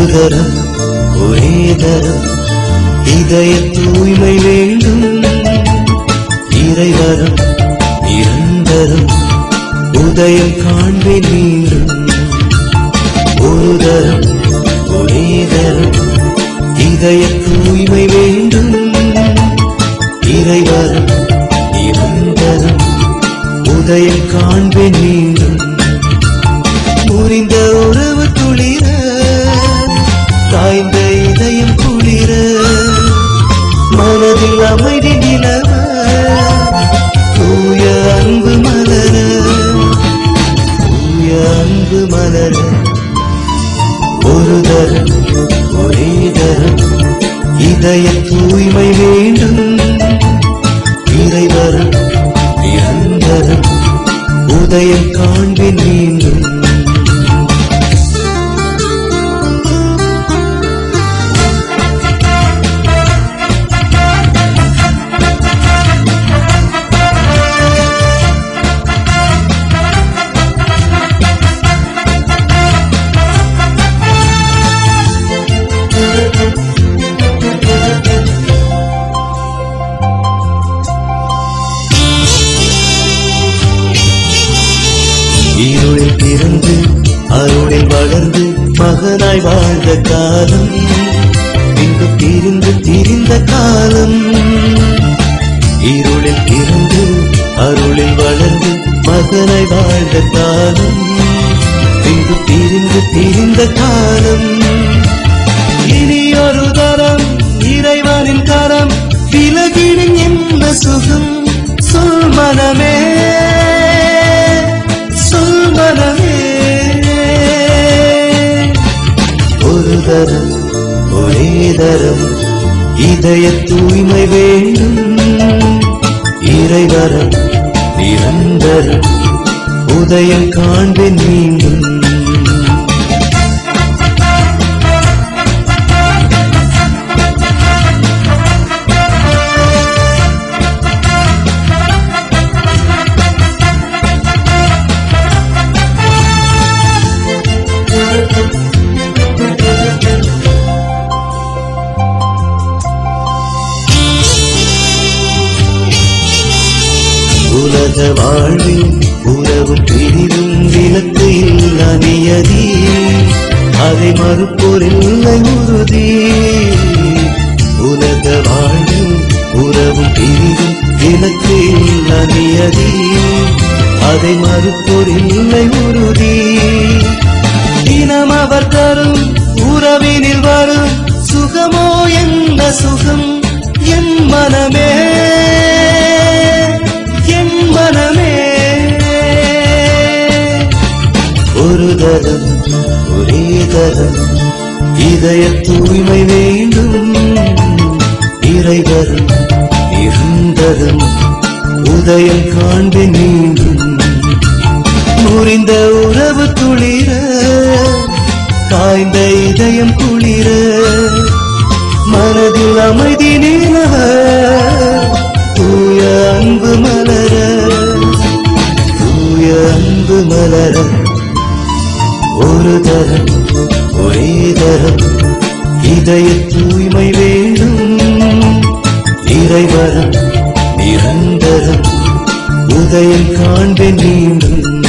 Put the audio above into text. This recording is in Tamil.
தரம் ஒரே தரம் இதய தூய்மை வேண்டும் இறைவரம் நிரந்தரம் உதயம் காண்பேன் மீண்டும் ஒரு தரம் ஒரே தரம் இதய தூய்மை வேண்டும் இறைவரம் நிரந்தரம் உதயம் காண்பேன் மீண்டும் முறிந்த உறவு துளிர காய்ந்த இதயம் குளிர மனதில் அமைதி நிலவ தூய அன்பு மலர தூய அன்பு மலர ஒரு தரம் ஒரே தரம் இதய தூய்மை வேண்டும் இறைவரம் நிரந்தரம் உதயம் காண்பேன் மீண்டும் இருளில் பிறந்து அருளில் வளர்ந்து மகனாய் வாழ்ந்த காலம் பின்பு பிரிந்து திரிந்த காலம் இருளில் பிறந்து அருளில் வளர்ந்து மகனாய் வாழ்ந்த காலம் பின்பு பிரிந்து திரிந்த காலம் இனி ஒரு தரம் இறைவனின் கரம் விலகிடும் என்ன சுகம் சொல் மனமே சொல் மனமே ஒரு தரம் ஒரே தரம் இதய தூய்மை வேண்டும் இறைவரம் நிரந்தரம் உதயம் காண்பேன் மீண்டும் உலக வாழ்வில் உறவும் பிரிவும் விலக்கு இல்ல நியதி அதை மறுப்போர் இல்லை உறுதி உலக வாழ்வில் உறவும் பிரிவும் விலக்கு இல்ல நியதி அதை மறுப்போர் இல்லை உறுதி தினம் அவர் தரும் உறவினில் வரும் சுகமோ என்ன சுகம் என் மனமே என் மனமே ஒரு தரம் ஒரே தரம் இதய தூய்மை வேண்டும் இறைவரும் நிரந்தரம் உதயம் காண்பேன் மீண்டும் முறிந்த உறவு துளிர காய்ந்த இதயம் குளிர மனதில் அமைதி நிலவ தூய அன்பு மலர தூய அன்பு மலர ஒரு தரம் ஒரே தரம் இதய தூய்மை வேண்டும் இறைவரம் நிரந்தரம் உதயம் காண்பேன் மீண்டும்